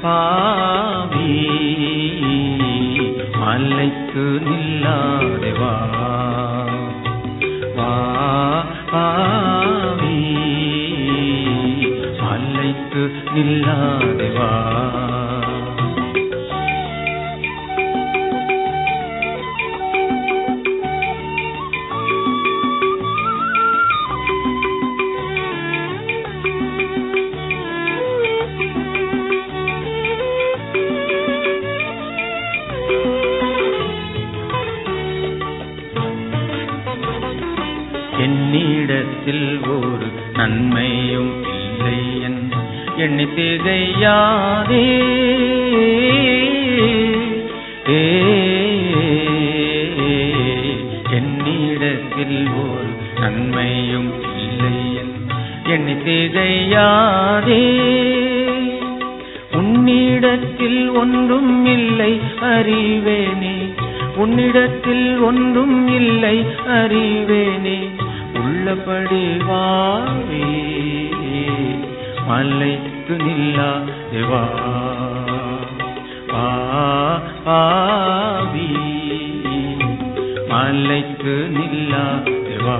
பாவி மலைக்கு நில்லாதே வா வா பாவி மலைக்கு நில்லாதே வா என்னிடத்தில் ஒரு நன்மையும் இல்லை என் எண்ணி திகையாதே ஏ, என்னிடத்தில் ஒரு நன்மையும் இல்லை என் எண்ணி திகையாதே உன்னிடத்தில் ஒன்றும் இல்லை அறிவேனே உன்னிடத்தில் ஒன்றும் இல்லை அறிவேனே உள்ளபடி வாவே மலைக்கு நில்லா தேவா வா ஆவி மலைக்கு நில்லா தேவா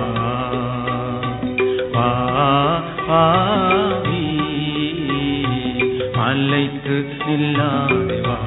வா ஆவி மலைக்கு நில்லா தேவா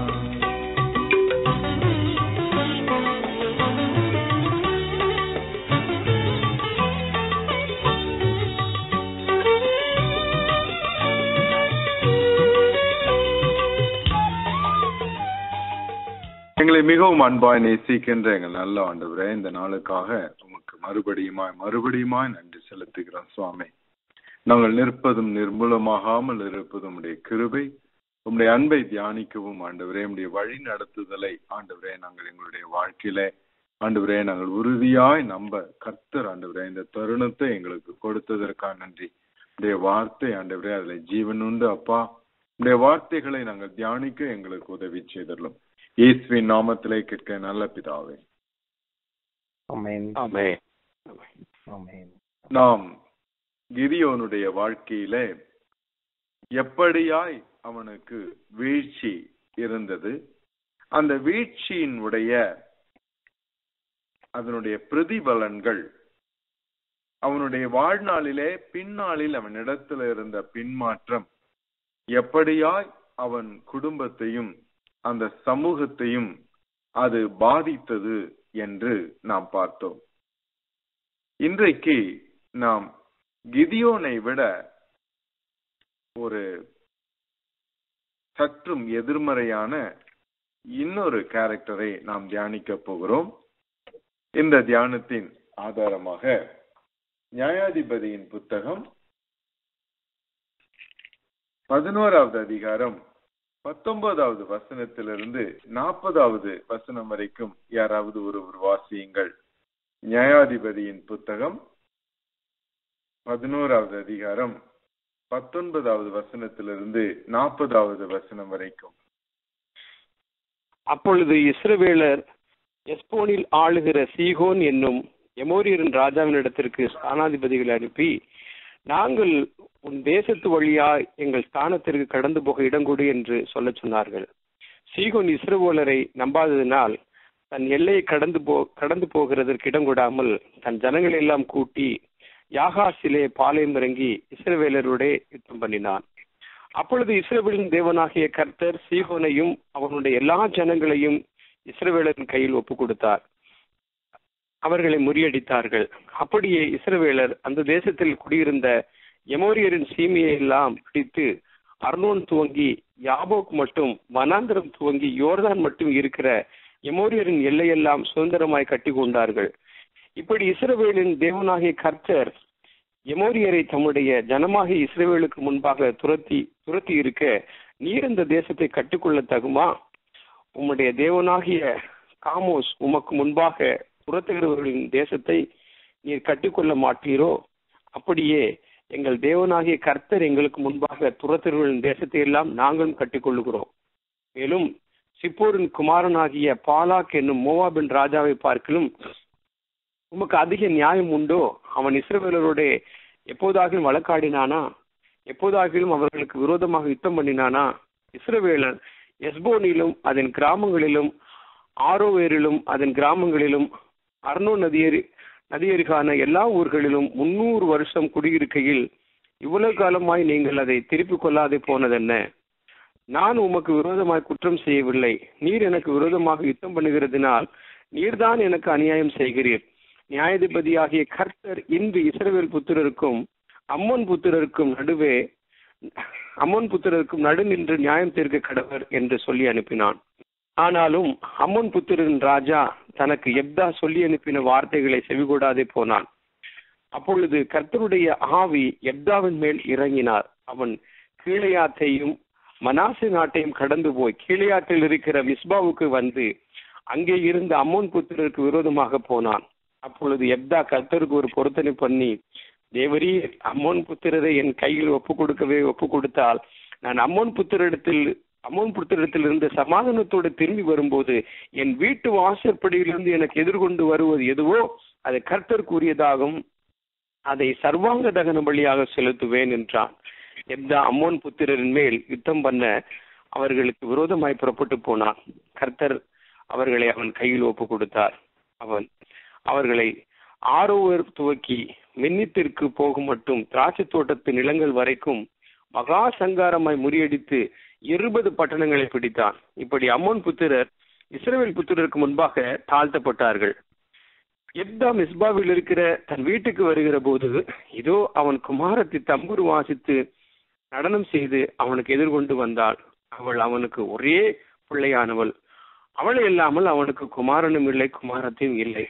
எங்களை மிகவும் அன்பாய் நேசிக்கின்ற எங்கள் நல்ல ஆண்டவரே இந்த நாளுக்காக உமக்கு மறுபடியுமாய் மறுபடியுமாய் நன்றி செலுத்துகிறோம் சுவாமி நாங்கள் நிற்பதும் நிர்மூலமாகாமல் இருப்பதும் உடைய கிருபை உம்முடைய அன்பை தியானிக்கவும் ஆண்டவரே உம்முடைய வழி நடத்துதலை ஆண்டவரே நாங்கள் எங்களுடைய வாழ்க்கையில ஆண்டவரே நாங்கள் உறுதியாய் நம்ப கர்த்தர் ஆண்டவரே இந்த தருணத்தை எங்களுக்கு கொடுத்ததற்காக நன்றி உடைய வார்த்தை ஆண்டவரே அதுல ஜீவன் உண்டு அப்பா உடைய வார்த்தைகளை நாங்கள் தியானிக்க எங்களுக்கு உதவி செய்தரலும் இயேசுவின் நாமத்திலே கேட்க நல்ல பிதாவே ஆமென் ஆமென் ஆமென் நாம் கிரியோனுடைய வாழ்க்கையிலே எப்படியாய் அவனுக்கு வீழ்ச்சி இருந்தது அந்த வீழ்ச்சியினுடைய அதனுடைய பிரதிபலன்கள் அவனுடைய வாழ்நாளிலே பின்னாளில் அவனிடத்தில் இருந்த பின்மாற்றம் எப்படியாய் அவன் குடும்பத்தையும் அந்த சமூகத்தையும் அது பாதித்தது என்று நாம் பார்த்தோம் இன்றைக்கு நாம் கிதியோனை விட ஒரு சற்றும் எதிர்மறையான இன்னொரு கேரக்டரை நாம் தியானிக்க போகிறோம் இந்த தியானத்தின் ஆதாரமாக நியாயாதிபதியின் புத்தகம் பதினோராவது அதிகாரம் பத்தொன்பதாவது வசனத்திலிருந்து நாற்பதாவது வசனம் வரைக்கும் யாராவது ஒருவர் வாசியுங்கள் நியாயாதிபதியின் புத்தகம் பதினோராவது அதிகாரம் பத்தொன்பதாவது வசனத்திலிருந்து நாற்பதாவது வசனம் வரைக்கும் அப்பொழுது இஸ்ரவேலர் எஸ்போனில் ஆளுகிற சீகோன் என்னும் எமோரியரின் ராஜாவினிடத்திற்கு ஸ்தானாதிபதிகளை அனுப்பி நாங்கள் உன் தேசத்து வழியா எங்கள் ஸ்தானத்திற்கு கடந்து போக இடம் கொடு என்று சொல்லச் சொன்னார்கள் சீகோன் இஸ்ரவேலரை நம்பாததினால் தன் எல்லையை கடந்து போ கடந்து போகிறதற்கு இடம் கொடாமல் தன் ஜனங்களை எல்லாம் கூட்டி யாகாசிலே பாளையம் இறங்கி இஸ்ரவேலருடைய யுத்தம் பண்ணினான் அப்பொழுது இஸ்ரவேலின் தேவனாகிய கர்த்தர் சீகோனையும் அவனுடைய எல்லா ஜனங்களையும் இஸ்ரவேலரின் கையில் ஒப்பு கொடுத்தார் அவர்களை முறியடித்தார்கள் அப்படியே இஸ்ரவேலர் அந்த தேசத்தில் குடியிருந்த எமோரியரின் சீமையை எல்லாம் பிடித்து அர்னோன் துவங்கி யாபோக் மட்டும் வனாந்திரம் துவங்கி யோர்தான் மட்டும் இருக்கிற எமோரியரின் எல்லையெல்லாம் சுதந்திரமாய் கட்டி கொண்டார்கள் இப்படி இஸ்ரவேலின் தேவனாகிய கர்த்தர் எமோரியரை தம்முடைய ஜனமாகிய இஸ்ரவேலுக்கு முன்பாக துரத்தி துரத்தி இருக்க நீர் இந்த தேசத்தை கட்டிக்கொள்ள தகுமா உம்முடைய தேவனாகிய காமோஸ் உமக்கு முன்பாக துரத்துகிறவர்களின் தேசத்தை நீர் கட்டிக்கொள்ள மாட்டீரோ அப்படியே எங்கள் தேவனாகிய கர்த்தர் எங்களுக்கு முன்பாக துரத்துகிறவர்களின் தேசத்தை எல்லாம் நாங்களும் கட்டிக்கொள்ளுகிறோம் மேலும் சிப்போரின் குமாரனாகிய பாலாக் என்னும் மோவாபின் ராஜாவை பார்க்கலும் உமக்கு அதிக நியாயம் உண்டோ அவன் இஸ்ரவேலரோட எப்போதாகிலும் வழக்காடினானா எப்போதாகிலும் அவர்களுக்கு விரோதமாக யுத்தம் பண்ணினானா இஸ்ரவேலர் எஸ்போனிலும் அதன் கிராமங்களிலும் ஆரோவேரிலும் அதன் கிராமங்களிலும் அர்னோ நதியரி நதியருகான எல்லா ஊர்களிலும் முன்னூறு வருஷம் குடியிருக்கையில் இவ்வளவு காலமாய் நீங்கள் அதை திருப்பிக் கொள்ளாதே போனதென்ன நான் உமக்கு விரோதமாய் குற்றம் செய்யவில்லை நீர் எனக்கு விரோதமாக யுத்தம் பண்ணுகிறதினால் நீர்தான் எனக்கு அநியாயம் செய்கிறீர் நியாயாதிபதியாகிய கர்த்தர் இன்று இஸ்ரவேல் புத்திரருக்கும் அம்மோன் புத்திரருக்கும் நடுவே அம்மோன் புத்திரருக்கும் நடு நின்று நியாயம் தீர்க்க கடவர் என்று சொல்லி அனுப்பினான் ஆனாலும் அம்மோன் புத்திரரின் ராஜா தனக்கு எப்தா சொல்லி அனுப்பின வார்த்தைகளை செவிகூடாதே போனான் அப்பொழுது கர்த்தருடைய ஆவி எப்தாவின் மேல் இறங்கினார் அவன் கீழையாத்தையும் மனாசு நாட்டையும் கடந்து போய் கீழையாற்றில் இருக்கிற மிஸ்பாவுக்கு வந்து அங்கே இருந்த அம்மோன் புத்திரருக்கு விரோதமாக போனான் அப்பொழுது எப்தா கர்த்தருக்கு ஒரு பொருத்தனை பண்ணி தேவரீ அம்மோன் புத்திரரை என் கையில் ஒப்பு கொடுக்கவே ஒப்பு கொடுத்தால் நான் அம்மோன் புத்திரிடத்தில் அம்மோன் புத்திரிடத்தில் இருந்து சமாதானத்தோடு திரும்பி வரும்போது என் வீட்டு வாசற்படியிலிருந்து எனக்கு எதிர்கொண்டு வருவது எதுவோ அது கர்த்தருக்குரியதாகும் அதை சர்வாங்க தகன பலியாக செலுத்துவேன் என்றான் எப்தா அம்மோன் புத்திரரின் மேல் யுத்தம் பண்ண அவர்களுக்கு விரோதமாய் புறப்பட்டு போனான் கர்த்தர் அவர்களை அவன் கையில் ஒப்பு கொடுத்தார் அவன் அவர்களை ஆரோவர் துவக்கி மின்னித்திற்கு போகும் மட்டும் திராட்சை தோட்டத்து நிலங்கள் வரைக்கும் மகா சங்காரமாய் முறியடித்து இருபது பட்டணங்களை பிடித்தான் இப்படி அம்மோன் புத்திரர் இஸ்ரேல் புத்திரருக்கு முன்பாக தாழ்த்தப்பட்டார்கள் எப்தா மிஸ்பாவில் இருக்கிற தன் வீட்டுக்கு வருகிற போது இதோ அவன் குமாரத்தை தம்புரு வாசித்து நடனம் செய்து அவனுக்கு எதிர்கொண்டு வந்தாள் அவள் அவனுக்கு ஒரே பிள்ளையானவள் அவளை இல்லாமல் அவனுக்கு குமாரனும் இல்லை குமாரத்தையும் இல்லை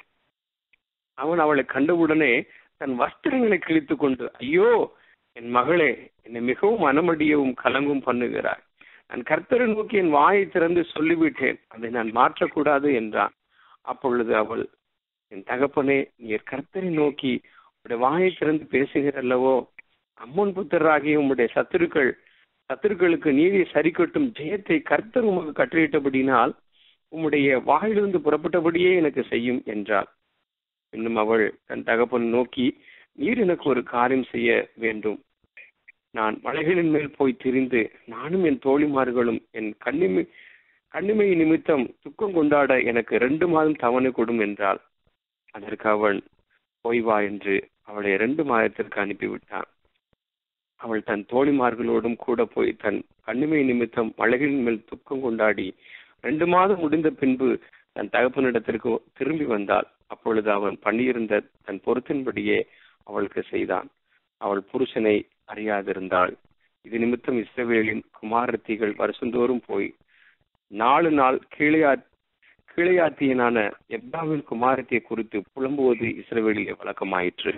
அவன் அவளை கண்டவுடனே தன் வஸ்திரங்களை கிழித்து கொண்டு ஐயோ என் மகளே என்னை மிகவும் மனமடியவும் கலங்கும் பண்ணுகிறார் நான் கர்த்தரை நோக்கி என் வாயை திறந்து சொல்லிவிட்டேன் அதை நான் மாற்றக்கூடாது என்றான் அப்பொழுது அவள் என் தகப்பனே நீர் கர்த்தரை நோக்கி உடைய வாயை திறந்து பேசுகிறல்லவோ அம்மன் புத்தராகிய உம்முடைய சத்துருக்கள் சத்துருக்களுக்கு நீதியை சரிக்கட்டும் ஜெயத்தை கர்த்தர் உமக்கு கட்டளையிட்டபடினால் உம்முடைய வாயிலிருந்து புறப்பட்டபடியே எனக்கு செய்யும் என்றாள் இன்னும் அவள் தன் தகப்பன் நோக்கி நீர் எனக்கு ஒரு காரியம் செய்ய வேண்டும் நான் மலைகளின் மேல் போய் திரிந்து நானும் என் தோழிமார்களும் என் கண்ணிமை கண்ணிமை நிமித்தம் துக்கம் கொண்டாட எனக்கு ரெண்டு மாதம் தவணை கொடும் என்றாள் அதற்கு அவள் போய் வா என்று அவளை இரண்டு மாதத்திற்கு அனுப்பிவிட்டான் அவள் தன் தோழிமார்களோடும் கூட போய் தன் கண்ணிமை நிமித்தம் மலைகளின் மேல் துக்கம் கொண்டாடி ரெண்டு மாதம் முடிந்த பின்பு தன் தகப்பனிடத்திற்கு திரும்பி வந்தாள் அப்பொழுது அவன் பண்ணியிருந்த தன் பொருத்தின்படியே அவளுக்கு செய்தான் அவள் புருஷனை அறியாதிருந்தாள் இது நிமித்தம் இஸ்ரவேலின் குமாரத்திகள் வருஷந்தோறும் போய் நாலு நாள் கீழையா கீழையாத்தியனான எப்தாவின் குமாரத்தியை குறித்து புலம்புவது இஸ்ரவேலிலே வழக்கமாயிற்று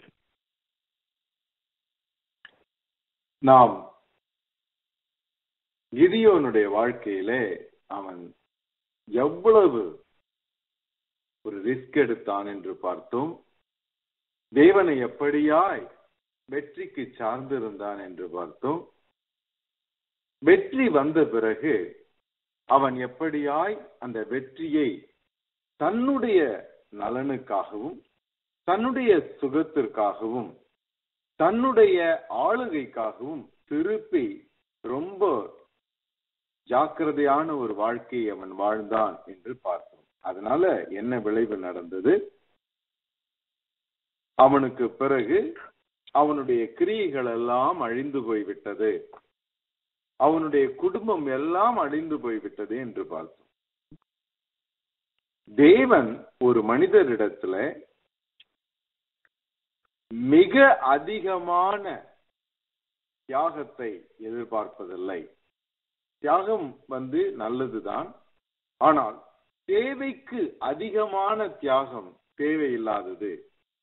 நாம் கிதியோனுடைய வாழ்க்கையிலே அவன் எவ்வளவு ஒரு ரிஸ்க் எடுத்தான் என்று பார்த்தோம் தேவனை எப்படியாய் வெற்றிக்கு சார்ந்திருந்தான் என்று பார்த்தோம் வெற்றி வந்த பிறகு அவன் எப்படியாய் அந்த வெற்றியை தன்னுடைய நலனுக்காகவும் தன்னுடைய சுகத்திற்காகவும் தன்னுடைய ஆளுகைக்காகவும் திருப்பி ரொம்ப ஜாக்கிரதையான ஒரு வாழ்க்கையை அவன் வாழ்ந்தான் என்று பார்த்தோம் அதனால என்ன விளைவு நடந்தது அவனுக்கு பிறகு அவனுடைய கிரியைகள் எல்லாம் அழிந்து போய்விட்டது அவனுடைய குடும்பம் எல்லாம் அழிந்து போய்விட்டது என்று பார்த்தோம் தேவன் ஒரு மனிதரிடத்துல மிக அதிகமான தியாகத்தை எதிர்பார்ப்பதில்லை தியாகம் வந்து நல்லதுதான் ஆனால் தேவைக்கு அதிகமான தியாகம் தேவையில்லாதது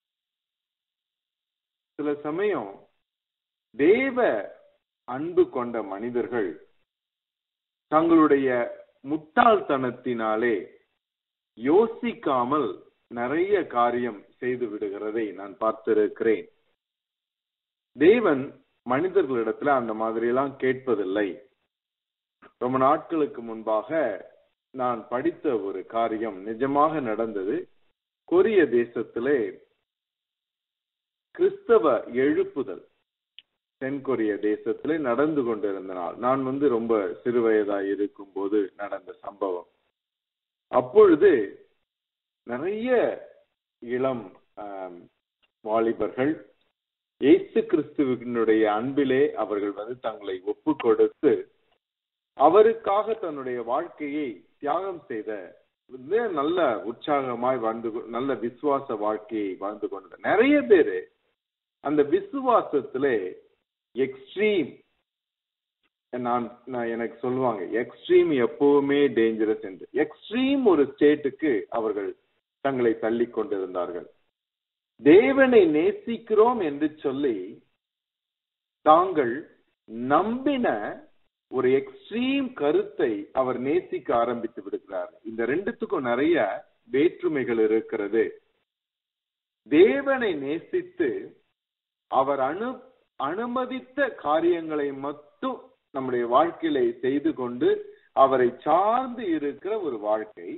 சில சமயம் தேவ அன்பு கொண்ட மனிதர்கள் தங்களுடைய முட்டாள்தனத்தினாலே யோசிக்காமல் நிறைய காரியம் செய்து விடுகிறதை நான் பார்த்திருக்கிறேன் தேவன் மனிதர்களிடத்துல அந்த மாதிரி எல்லாம் கேட்பதில்லை ரொம்ப நாட்களுக்கு முன்பாக நான் படித்த ஒரு காரியம் நிஜமாக நடந்தது கொரிய தேசத்திலே கிறிஸ்தவ எழுப்புதல் தென்கொரிய தேசத்திலே நடந்து கொண்டிருந்த நாள் நான் வந்து ரொம்ப சிறுவயதாய் இருக்கும் போது நடந்த சம்பவம் அப்பொழுது நிறைய இளம் ஆம், வாலிபர்கள் இயேசு கிறிஸ்துவினுடைய அன்பிலே அவர்கள் வந்து தங்களை ஒப்பு கொடுத்து அவருக்காக தன்னுடைய வாழ்க்கையை தியாகம் செய்த வந்து நல்ல உற்சாகமாய் வாழ்ந்து கொ- நல்ல விசுவாச வாழ்க்கையை வாழ்ந்து கொண்டது நிறைய பேரு அந்த விசுவாசத்திலே எக்ஸ்ட்ரீம் நான் நான் எனக்கு சொல்லுவாங்க எக்ஸ்ட்ரீம் எப்பவுமே டேஞ்சரஸ் என்று எக்ஸ்ட்ரீம் ஒரு ஸ்டேட்டுக்கு அவர்கள் தங்களை தள்ளி கொண்டிருந்தார்கள் தேவனை நேசிக்கிறோம் என்று சொல்லி தாங்கள் நம்பின ஒரு எக்ஸ்ட்ரீம் கருத்தை அவர் நேசிக்க ஆரம்பித்து விடுகிறார் இந்த ரெண்டுத்துக்கும் நிறைய வேற்றுமைகள் இருக்கிறது தேவனை நேசித்து அவர் அனு அனுமதித்த காரியங்களை மட்டும் நம்முடைய வாழ்க்கையில செய்து கொண்டு அவரை சார்ந்து இருக்கிற ஒரு வாழ்க்கை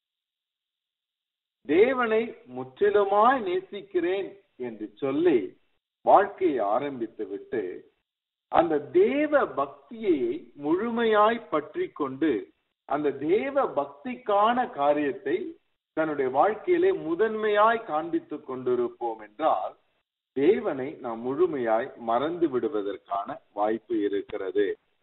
தேவனை முற்றிலுமாய் நேசிக்கிறேன் என்று சொல்லி வாழ்க்கையை ஆரம்பித்து விட்டு அந்த தேவ பக்தியை முழுமையாய் பற்றி கொண்டு அந்த தேவ பக்திக்கான காரியத்தை தன்னுடைய வாழ்க்கையிலே முதன்மையாய் காண்பித்துக் கொண்டிருப்போம் என்றால் தேவனை நாம் முழுமையாய் மறந்து விடுவதற்கான வாய்ப்பு இருக்கிறது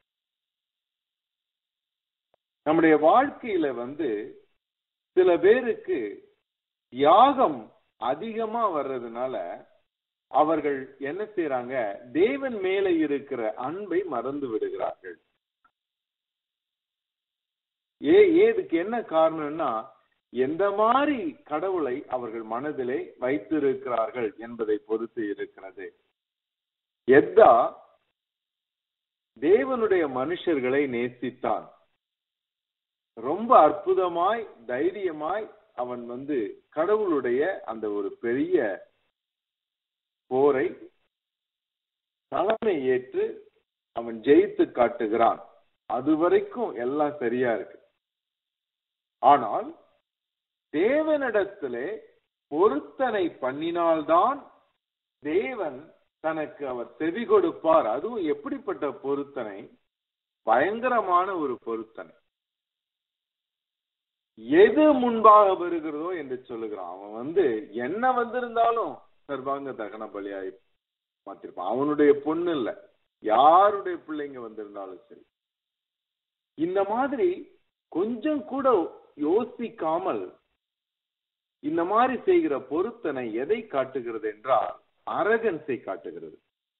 நம்முடைய வாழ்க்கையில வந்து சில பேருக்கு தியாகம் அதிகமா வர்றதுனால அவர்கள் என்ன செய்யறாங்க தேவன் மேல இருக்கிற அன்பை மறந்து விடுகிறார்கள் ஏ ஏதுக்கு என்ன காரணம்னா எந்த மாதிரி கடவுளை அவர்கள் மனதிலே வைத்திருக்கிறார்கள் என்பதை பொறுத்து இருக்கிறது எத்தா தேவனுடைய மனுஷர்களை நேசித்தான் ரொம்ப அற்புதமாய் தைரியமாய் அவன் வந்து கடவுளுடைய அந்த ஒரு பெரிய போரை தலைமை ஏற்று அவன் ஜெயித்து காட்டுகிறான் அது வரைக்கும் எல்லாம் சரியா இருக்கு ஆனால் தேவனிடத்திலே பொருத்தனை பண்ணினால்தான் தேவன் தனக்கு அவர் செவி கொடுப்பார் அதுவும் எப்படிப்பட்ட பொருத்தனை பயங்கரமான ஒரு பொருத்தனை எது முன்பாக வருகிறதோ என்று சொல்லுகிறான் அவன் வந்து என்ன வந்திருந்தாலும் சர்வாங்க தகன பலியாய் மாத்திருப்பான் அவனுடைய பொண்ணு இல்ல யாருடைய பிள்ளைங்க வந்திருந்தாலும் சரி இந்த மாதிரி கொஞ்சம் கூட யோசிக்காமல் இந்த மாதிரி செய்கிற பொருத்தனை எதை காட்டுகிறது என்றால் அரகன்ஸை காட்டுகிறது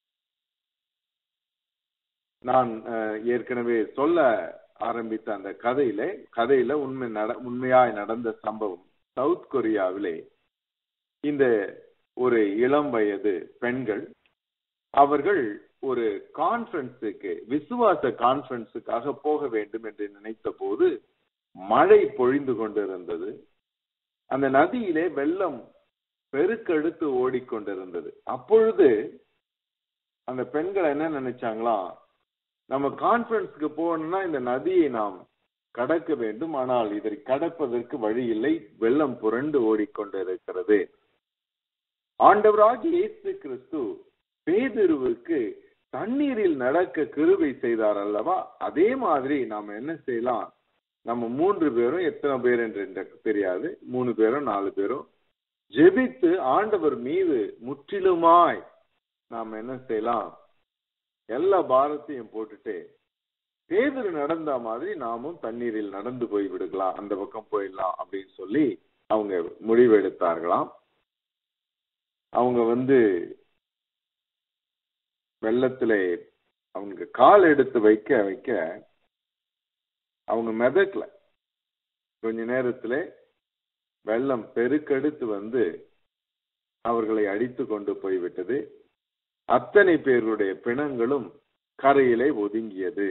நான் அஹ், ஏற்கனவே சொல்ல ஆரம்பித்த அந்த கதையில கதையில உண்மை நட உண்மையாய் நடந்த சம்பவம் சவுத் கொரியாவிலே இந்த ஒரு இளம் வயது பெண்கள் அவர்கள் ஒரு கான்ஃபரன்ஸுக்கு விசுவாச கான்ஃபரன்ஸுக்காக போக வேண்டும் என்று நினைத்த போது மழை பொழிந்து கொண்டிருந்தது அந்த நதியிலே வெள்ளம் பெருக்கெடுத்து ஓடிக்கொண்டிருந்தது அப்பொழுது அந்த பெண்கள் என்ன நினைச்சாங்களாம் நம்ம கான்ஃபரன்ஸ்க்கு போகணும்னா இந்த நதியை நாம் கடக்க வேண்டும் ஆனால் இதை கடப்பதற்கு வழி இல்லை வெள்ளம் புரண்டு ஓடிக்கொண்டிருக்கிறது ஆண்டவராகிய இயேசு கிறிஸ்து பேதுருவுக்கு தண்ணீரில் நடக்க கிருபை செய்தார் அல்லவா அதே மாதிரி நாம என்ன செய்யலாம் நம்ம மூன்று பேரும் எத்தனை பேர் என்று எனக்கு தெரியாது மூணு பேரும் நாலு பேரும் ஜெபித்து ஆண்டவர் மீது முற்றிலுமாய் நாம் என்ன செய்யலாம் எல்லா பாரத்தையும் போட்டுட்டு பேதுரு நடந்த மாதிரி நாமும் தண்ணீரில் நடந்து போய் விடுக்கலாம் அந்த பக்கம் போயிடலாம் அப்படின்னு சொல்லி அவங்க முடிவெடுத்தார்களாம் அவங்க வந்து வெள்ளத்திலே அவங்க கால் எடுத்து வைக்க வைக்க அவங்க மிதக்கல கொஞ்ச நேரத்திலே வெள்ளம் பெருக்கெடுத்து வந்து அவர்களை அடித்து கொண்டு போய்விட்டது அத்தனை பேருடைய பிணங்களும் கரையிலே ஒதுங்கியது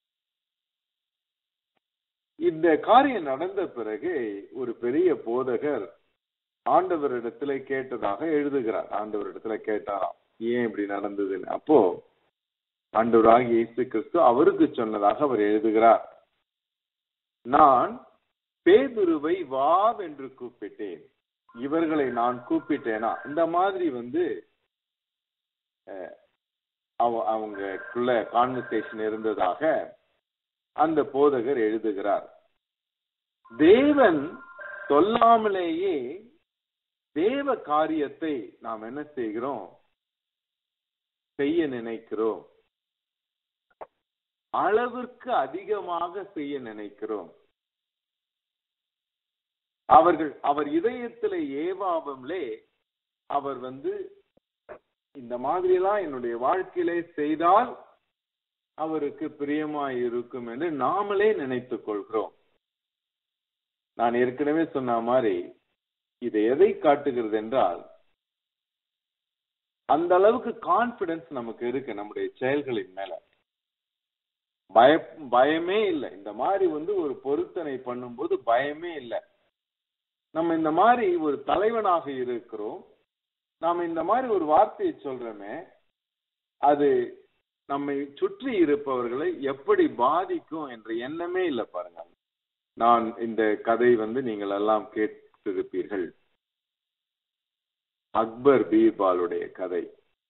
இந்த காரியம் நடந்த பிறகு ஒரு பெரிய போதகர் ஆண்டவரிடத்துல கேட்டதாக எழுதுகிறார் ஆண்டவரிடத்துல கேட்டாராம் ஏன் இப்படி நடந்ததுன்னு அப்போ ஆண்டவராகிய இயேசு கிறிஸ்து அவருக்கு சொன்னதாக அவர் எழுதுகிறார் நான் பேதுருவை வாவென்று கூப்பிட்டேன் இவர்களை நான் கூப்பிட்டேனா இந்த மாதிரி வந்து அஹ், அவ- அவங்களுக்குள்ள கான்வர்சேஷன் இருந்ததாக அந்த போதகர் எழுதுகிறார் தேவன் சொல்லாமலேயே தேவ காரியத்தை நாம் என்ன செய்கிறோம் செய்ய நினைக்கிறோம் அளவிற்கு அதிகமாக செய்ய நினைக்கிறோம் அவர்கள் அவர் இதயத்திலே ஏவாவம்லே அவர் வந்து இந்த மாதிரி எல்லாம் என்னுடைய வாழ்க்கையிலே செய்தால் அவருக்கு பிரியமாய் இருக்கும் என்று நாமளே நினைத்துக் கொள்கிறோம் நான் ஏற்கனவே சொன்ன மாதிரி இது எதை காட்டுகிறது என்றால் அந்த அளவுக்கு கான்பிடன்ஸ் நமக்கு இருக்கு நம்முடைய செயல்களின் மேல பய பயமே இல்லை இந்த மாதிரி வந்து ஒரு பொருத்தனை பண்ணும்போது பயமே இல்லை நம்ம இந்த மாதிரி ஒரு தலைவனாக இருக்கிறோம் நாம இந்த மாதிரி ஒரு வார்த்தையை சொல்றோமே அது நம்மை சுற்றி இருப்பவர்களை எப்படி பாதிக்கும் என்ற எண்ணமே இல்லை பாருங்க நான் இந்த கதை வந்து நீங்கள் எல்லாம் கேட்டிருப்பீர்கள் அக்பர் பீர்பாலுடைய கதை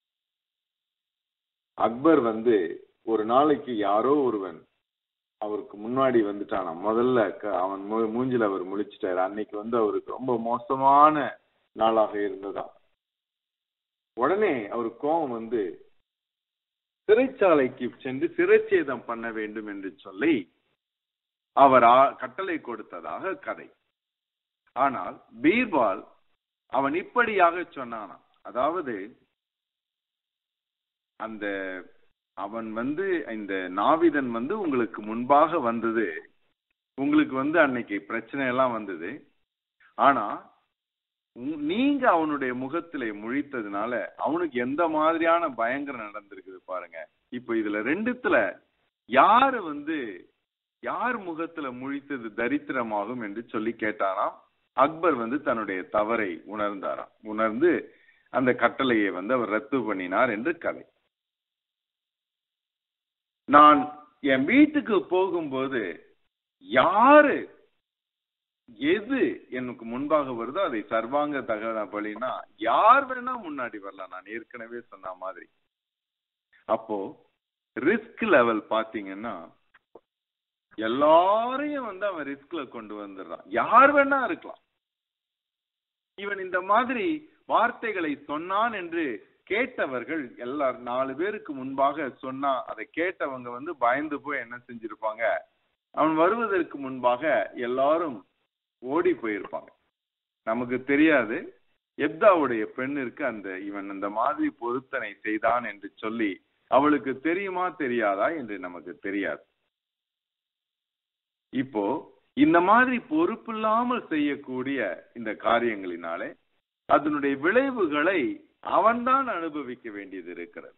அக்பர் வந்து ஒரு நாளைக்கு யாரோ ஒருவன் அவருக்கு முன்னாடி வந்துட்டானா முதல்ல க- அவன் மூ- மூஞ்சில அவர் முழிச்சிட்டாரு அன்னைக்கு வந்து அவருக்கு ரொம்ப மோசமான நாளாக இருந்ததா உடனே அவருக்கு கோபம் வந்து சிறைச்சாலைக்கு சென்று சிறைச்சேதம் பண்ண வேண்டும் என்று சொல்லி அவர் ஆ- கட்டளை கொடுத்ததாக கதை ஆனால் பீர்பால் அவன் இப்படியாக சொன்னானா அதாவது அந்த அவன் வந்து இந்த நாவிதன் வந்து உங்களுக்கு முன்பாக வந்தது உங்களுக்கு வந்து அன்னைக்கு பிரச்சனை எல்லாம் வந்தது ஆனா உ- நீங்க அவனுடைய முகத்திலே முழித்ததுனால அவனுக்கு எந்த மாதிரியான பயங்கரம் நடந்திருக்குது பாருங்க இப்ப இதுல ரெண்டுத்துல யாரு வந்து யார் முகத்துல முழித்தது தரித்திரமாகும் என்று சொல்லி கேட்டாராம் அக்பர் வந்து தன்னுடைய தவறை உணர்ந்தாராம் உணர்ந்து அந்த கட்டளையை வந்து அவர் ரத்து பண்ணினார் என்று கதை நான் என் வீட்டுக்கு போகும்போது யாரு எது எனக்கு முன்பாக வருதோ அதை சர்வாங்க தகன பலினா யார் வேணா முன்னாடி வரலாம் நான் ஏற்கனவே சொன்ன மாதிரி அப்போ ரிஸ்க் லெவல் பாத்தீங்கன்னா எல்லாரையும் வந்து அவன் ரிஸ்க்ல கொண்டு வந்துடுறான் யார் வேணா இருக்கலாம் இவன் இந்த மாதிரி வார்த்தைகளை சொன்னான் என்று கேட்டவர்கள் எல்லார் நாலு பேருக்கு முன்பாக சொன்னா அதை கேட்டவங்க வந்து பயந்து போய் என்ன செஞ்சிருப்பாங்க அவன் வருவதற்கு முன்பாக எல்லாரும் ஓடி போயிருப்பாங்க நமக்கு தெரியாது எப்தாவுடைய பெண்ணிற்கு அந்த இவன் அந்த மாதிரி பொருத்தனை செய்தான் என்று சொல்லி அவளுக்கு தெரியுமா தெரியாதா என்று நமக்கு தெரியாது இப்போ இந்த மாதிரி பொறுப்பில்லாமல் செய்யக்கூடிய இந்த காரியங்களினாலே அதனுடைய விளைவுகளை அவன்தான் அனுபவிக்க வேண்டியது இருக்கிறது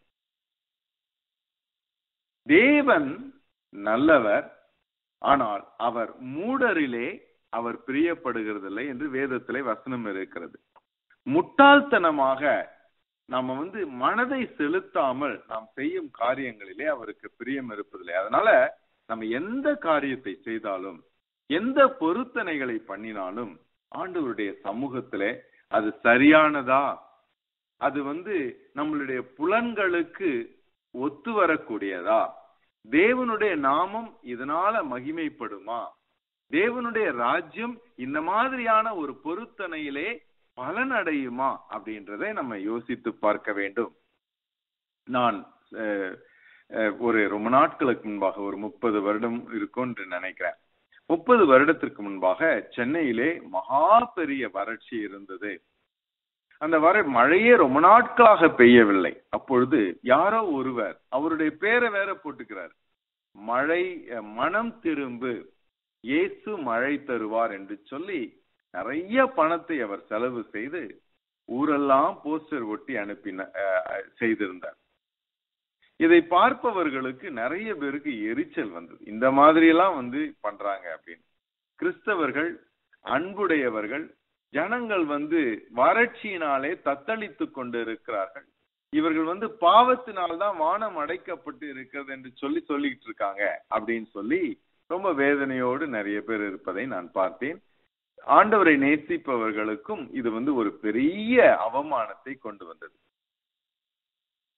தேவன் நல்லவர் ஆனால் அவர் மூடரிலே அவர் பிரியப்படுகிறதில்லை என்று வேதத்திலே வசனம் இருக்கிறது முட்டாள்தனமாக நாம வந்து மனதை செலுத்தாமல் நாம் செய்யும் காரியங்களிலே அவருக்கு பிரியம் இருப்பதில்லை அதனால நம்ம எந்த காரியத்தை செய்தாலும் எந்த பொருத்தனைகளை பண்ணினாலும் ஆண்டவருடைய சமூகத்திலே அது சரியானதா அது வந்து நம்மளுடைய புலன்களுக்கு ஒத்து வரக்கூடியதா தேவனுடைய நாமம் இதனால மகிமைப்படுமா தேவனுடைய ராஜ்யம் இந்த மாதிரியான ஒரு பொருத்தனையிலே பலனடையுமா அப்படின்றதை நம்ம யோசித்து பார்க்க வேண்டும் நான் அஹ், அஹ், ஒரு ரொம்ப நாட்களுக்கு முன்பாக ஒரு முப்பது வருடம் இருக்கும் என்று நினைக்கிறேன் முப்பது வருடத்திற்கு முன்பாக சென்னையிலே மகா பெரிய வறட்சி இருந்தது அந்த வர மழையே ரொம்ப நாட்களாக பெய்யவில்லை அப்பொழுது யாரோ ஒருவர் அவருடைய பேரை வேற போட்டுக்கிறார் மழை அஹ், மனம் திரும்பு இயேசு மழை தருவார் என்று சொல்லி நிறைய பணத்தை அவர் செலவு செய்து ஊரெல்லாம் போஸ்டர் ஒட்டி அனுப்பின அஹ், செய்திருந்தார் இதை பார்ப்பவர்களுக்கு நிறைய பேருக்கு எரிச்சல் வந்தது இந்த மாதிரி எல்லாம் வந்து பண்றாங்க அப்படின்னு கிறிஸ்தவர்கள் அன்புடையவர்கள் ஜனங்கள் வந்து வறட்சியினாலே தத்தளித்துக் கொண்டு இருக்கிறார்கள் இவர்கள் வந்து பாவத்தினால்தான் வானம் அடைக்கப்பட்டு இருக்கிறது என்று சொல்லி சொல்லிட்டு இருக்காங்க அப்படின்னு சொல்லி ரொம்ப வேதனையோடு நிறைய பேர் இருப்பதை நான் பார்த்தேன் ஆண்டவரை நேசிப்பவர்களுக்கும் இது வந்து ஒரு பெரிய அவமானத்தை கொண்டு வந்தது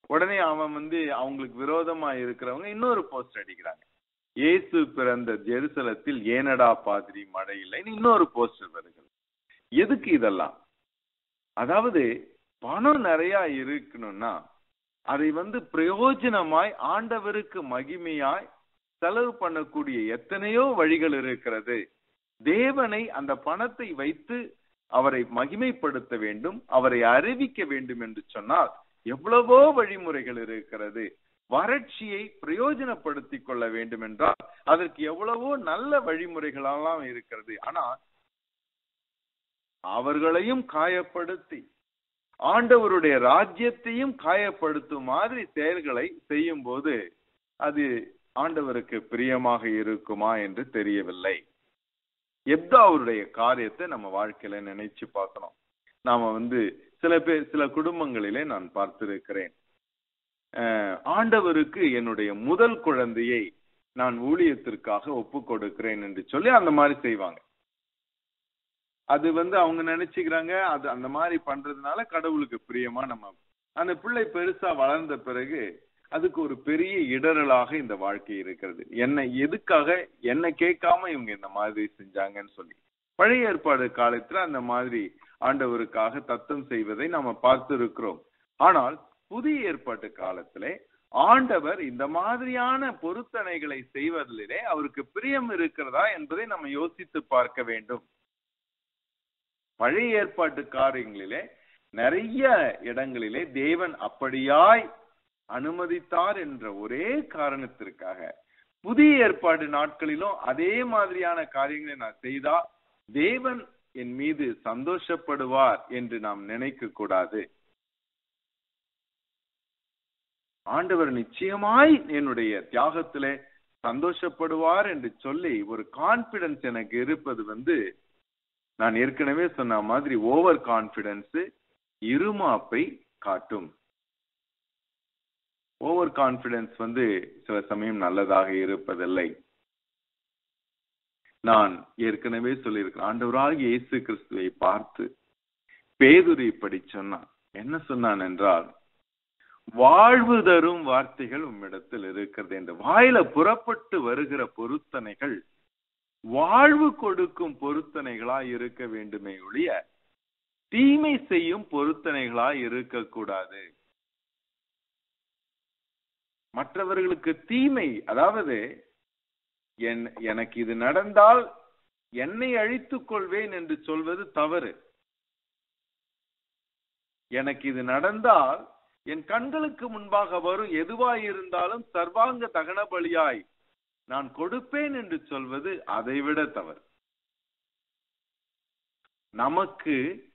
உடனே அவன் வந்து அவங்களுக்கு விரோதமா இருக்கிறவங்க இன்னொரு போஸ்ட் அடிக்கிறாங்க இயேசு பிறந்த ஜெருசலத்தில் ஏனடா பாதிரி மழை இல்லைன்னு இன்னொரு போஸ்டர் வருகிறது எதுக்கு இதெல்லாம் அதாவது பணம் நிறைய இருக்கணும்னா அதை வந்து பிரயோஜனமாய் ஆண்டவருக்கு மகிமையாய் செலவு பண்ணக்கூடிய எத்தனையோ வழிகள் இருக்கிறது தேவனை அந்த பணத்தை வைத்து அவரை மகிமைப்படுத்த வேண்டும் அவரை அறிவிக்க வேண்டும் என்று சொன்னால் எவ்வளவோ வழிமுறைகள் இருக்கிறது வறட்சியை பிரயோஜனப்படுத்திக் கொள்ள வேண்டும் என்றால் அதற்கு எவ்வளவோ நல்ல வழிமுறைகளெல்லாம் இருக்கிறது ஆனா அவர்களையும் காயப்படுத்தி ஆண்டவருடைய ராஜ்யத்தையும் காயப்படுத்தும் மாதிரி செயல்களை செய்யும் போது அது ஆண்டவருக்கு பிரியமாக இருக்குமா என்று தெரியவில்லை எப்தா அவருடைய காரியத்தை நம்ம வாழ்க்கையில நினைச்சு பார்க்கணும் நாம வந்து சில பேர் சில குடும்பங்களிலே நான் பார்த்திருக்கிறேன் அஹ், ஆண்டவருக்கு என்னுடைய முதல் குழந்தையை நான் ஊழியத்திற்காக ஒப்பு கொடுக்கிறேன் என்று சொல்லி அந்த மாதிரி செய்வாங்க அது வந்து அவங்க நினைச்சுக்கிறாங்க அது அந்த மாதிரி பண்றதுனால கடவுளுக்கு பிரியமா நம்ம அந்த பிள்ளை பெருசா வளர்ந்த பிறகு அதுக்கு ஒரு பெரிய இடரலாக இந்த வாழ்க்கை இருக்கிறது என்ன எதுக்காக என்ன கேட்காம இவங்க இந்த மாதிரி செஞ்சாங்கன்னு சொல்லி பழைய ஏற்பாடு காலத்துல அந்த மாதிரி ஆண்டவருக்காக தத்தம் செய்வதை நாம பார்த்து இருக்கிறோம் ஆனால் புதிய ஏற்பாட்டு காலத்திலே ஆண்டவர் இந்த மாதிரியான பொருத்தனைகளை செய்வதிலே அவருக்கு பிரியம் இருக்கிறதா என்பதை நம்ம யோசித்து பார்க்க வேண்டும் பழைய ஏற்பாட்டு காரியங்களிலே நிறைய இடங்களிலே தேவன் அப்படியாய் அனுமதித்தார் என்ற ஒரே காரணத்திற்காக புதிய ஏற்பாடு நாட்களிலும் அதே மாதிரியான காரியங்களை நான் செய்தா தேவன் என் மீது சந்தோஷப்படுவார் என்று நாம் நினைக்க கூடாது ஆண்டவர் நிச்சயமாய் என்னுடைய தியாகத்திலே சந்தோஷப்படுவார் என்று சொல்லி ஒரு கான்பிடன்ஸ் எனக்கு இருப்பது வந்து நான் ஏற்கனவே சொன்ன மாதிரி ஓவர் கான்பிடன்ஸ் இருமாப்பை காட்டும் ஓவர் கான்பிடன்ஸ் வந்து சில சமயம் நல்லதாக இருப்பதில்லை நான் ஏற்கனவே சொல்லியிருக்கிறேன் ஆண்டவராகிய இயேசு கிறிஸ்துவை பார்த்து பேதுரு இப்படி சொன்னான் என்ன சொன்னான் என்றால் வாழ்வு தரும் வார்த்தைகள் உம்மிடத்தில் இருக்கிறது என்று வாயில புறப்பட்டு வருகிற பொருத்தனைகள் வாழ்வு கொடுக்கும் பொருத்தனைகளா இருக்க வேண்டுமே ஒழிய தீமை செய்யும் பொருத்தனைகளா இருக்கக்கூடாது மற்றவர்களுக்கு தீமை அதாவது என் எனக்கு இது நடந்தால் என்னை அழித்துக் கொள்வேன் என்று சொல்வது தவறு எனக்கு இது நடந்தால் என் கண்களுக்கு முன்பாக வரும் எதுவாய் இருந்தாலும் சர்வாங்க தகன பலியாய் நான் கொடுப்பேன் என்று சொல்வது அதைவிட தவறு நமக்கு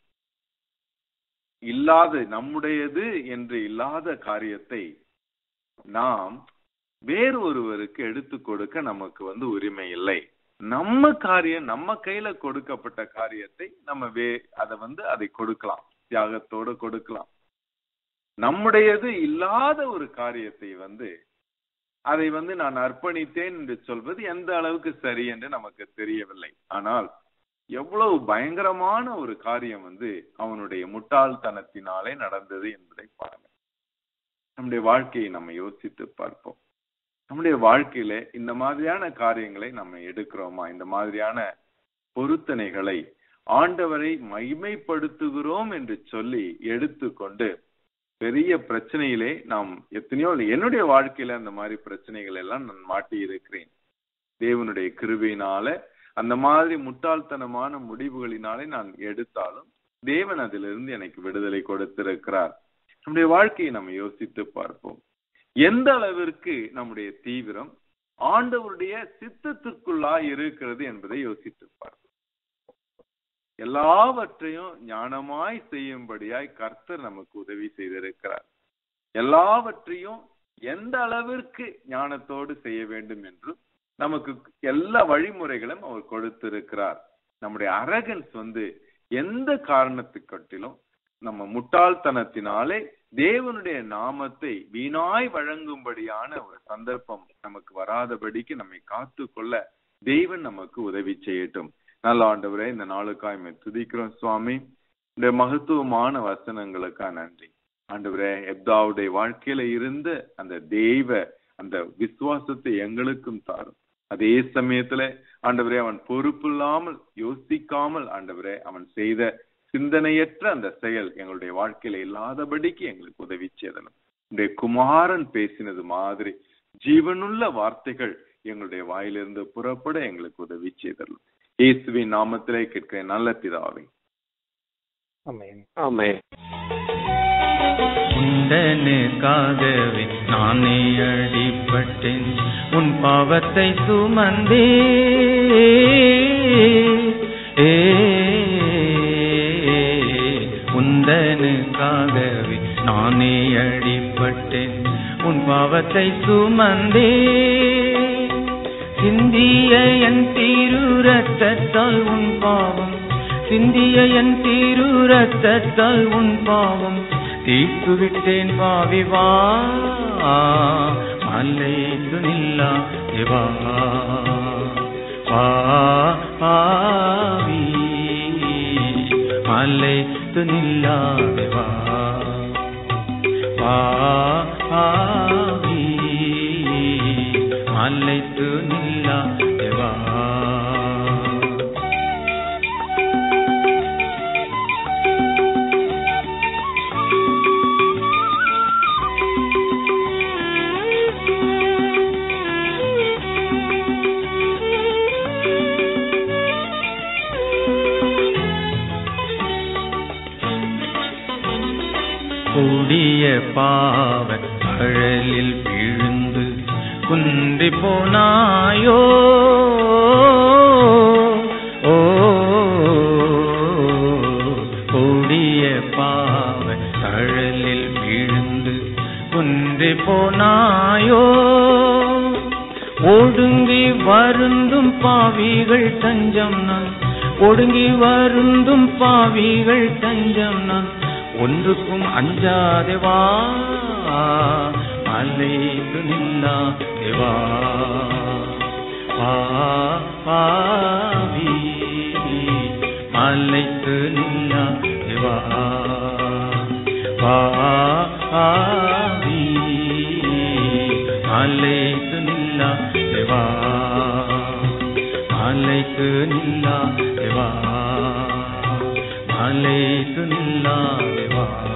இல்லாத நம்முடையது என்று இல்லாத காரியத்தை நாம் வேறு ஒருவருக்கு எடுத்து கொடுக்க நமக்கு வந்து உரிமை இல்லை நம்ம காரியம் நம்ம கையில கொடுக்கப்பட்ட காரியத்தை நம்ம வே அதை வந்து அதை கொடுக்கலாம் தியாகத்தோட கொடுக்கலாம் நம்முடையது இல்லாத ஒரு காரியத்தை வந்து அதை வந்து நான் அர்ப்பணித்தேன் என்று சொல்வது எந்த அளவுக்கு சரி என்று நமக்கு தெரியவில்லை ஆனால் எவ்வளவு பயங்கரமான ஒரு காரியம் வந்து அவனுடைய முட்டாள்தனத்தினாலே நடந்தது என்பதை பாருங்க நம்முடைய வாழ்க்கையை நம்ம யோசித்து பார்ப்போம் நம்முடைய வாழ்க்கையில இந்த மாதிரியான காரியங்களை நம்ம எடுக்கிறோமா இந்த மாதிரியான பொருத்தனைகளை ஆண்டவரை மகிமைப்படுத்துகிறோம் என்று சொல்லி எடுத்துக்கொண்டு பெரிய பிரச்சனையிலே நாம் எத்தனையோ என்னுடைய வாழ்க்கையில அந்த மாதிரி பிரச்சனைகள் எல்லாம் நான் மாட்டி இருக்கிறேன் தேவனுடைய கிருபையினால அந்த மாதிரி முட்டாள்தனமான முடிவுகளினாலே நான் எடுத்தாலும் தேவன் அதிலிருந்து எனக்கு விடுதலை கொடுத்திருக்கிறார் நம்முடைய வாழ்க்கையை நம்ம யோசித்து பார்ப்போம் எந்த அளவிற்கு நம்முடைய தீவிரம் ஆண்டவருடைய சித்தத்திற்குள்ளா இருக்கிறது என்பதை யோசித்து பார்ப்போம் எல்லாவற்றையும் ஞானமாய் செய்யும்படியாய் கர்த்தர் நமக்கு உதவி செய்திருக்கிறார் எல்லாவற்றையும் எந்த அளவிற்கு ஞானத்தோடு செய்ய வேண்டும் என்றும் நமக்கு எல்லா வழிமுறைகளும் அவர் கொடுத்திருக்கிறார் நம்முடைய அரகன்ஸ் வந்து எந்த காரணத்துக்கட்டிலும் நம்ம முட்டாள்தனத்தினாலே தேவனுடைய நாமத்தை வீணாய் வழங்கும்படியான ஒரு சந்தர்ப்பம் நமக்கு வராதபடிக்கு நம்மை காத்து கொள்ள தெய்வன் நமக்கு உதவி செய்யட்டும் நல்ல ஆண்டவரே இந்த நாளுக்காய் மே துதிக்கிறோம் சுவாமி இந்த மகத்துவமான வசனங்களுக்கா நன்றி ஆண்டவரே எப்தாவுடைய வாழ்க்கையில இருந்த அந்த தெய்வ அந்த விசுவாசத்தை எங்களுக்கும் தாரும் அதே சமயத்துல ஆண்டவரே அவன் பொறுப்பு இல்லாமல் யோசிக்காமல் ஆண்டவரே அவன் செய்த சிந்தனையற்ற அந்த செயல் எங்களுடைய வாழ்க்கையில இல்லாதபடிக்கு எங்களுக்கு உதவி செய்தனும் உடைய குமாரன் பேசினது மாதிரி ஜீவனுள்ள வார்த்தைகள் எங்களுடைய வாயிலிருந்து புறப்பட எங்களுக்கு உதவி செய்தரலும் இயேசுவின் நாமத்திலே கேட்க நல்ல பிதாவே ஆமென் ஆமே உண்டனுக்காகவே நானே அடிபட்டேன் உன் பாவத்தை சுமந்தே ஏ, உந்தனுக்காகவே நானே அடிபட்டேன் உன் பாவத்தை சுமந்தே சிந்திய என் திரு ரத்தத்தால் உன் பாவம் சிந்திய என் திரு ரத்தத்தால் உன் பாவம் தீர்த்து விட்டேன் பாவி வா மல்லைத்து நில்லா தேவா வா பாவி மல்லைத்து நில்லா தேவா வா பாவி மல்லைத்து நில்லா தேவா கூடிய பாவ அழலில் விழுந்து குன்றி போனாயோ ஓ கூடிய பாவ அழலில் விழுந்து குன்றி போனாயோ ஒடுங்கி வருந்தும் பாவிகள் தஞ்சம் நான் ஒடுங்கி வருந்தும் பாவிகள் தஞ்சம் நான் ஒன்றுக்கும் அஞ்சாதே வா மலைந்து நில்லா தேவா வா பாவி மலைத்து நில்லா தேவா வா பாவி மலைத்து நில்லா தேவா மலைத்து நில்லா தேவா மலைத்து நில்லா தேவா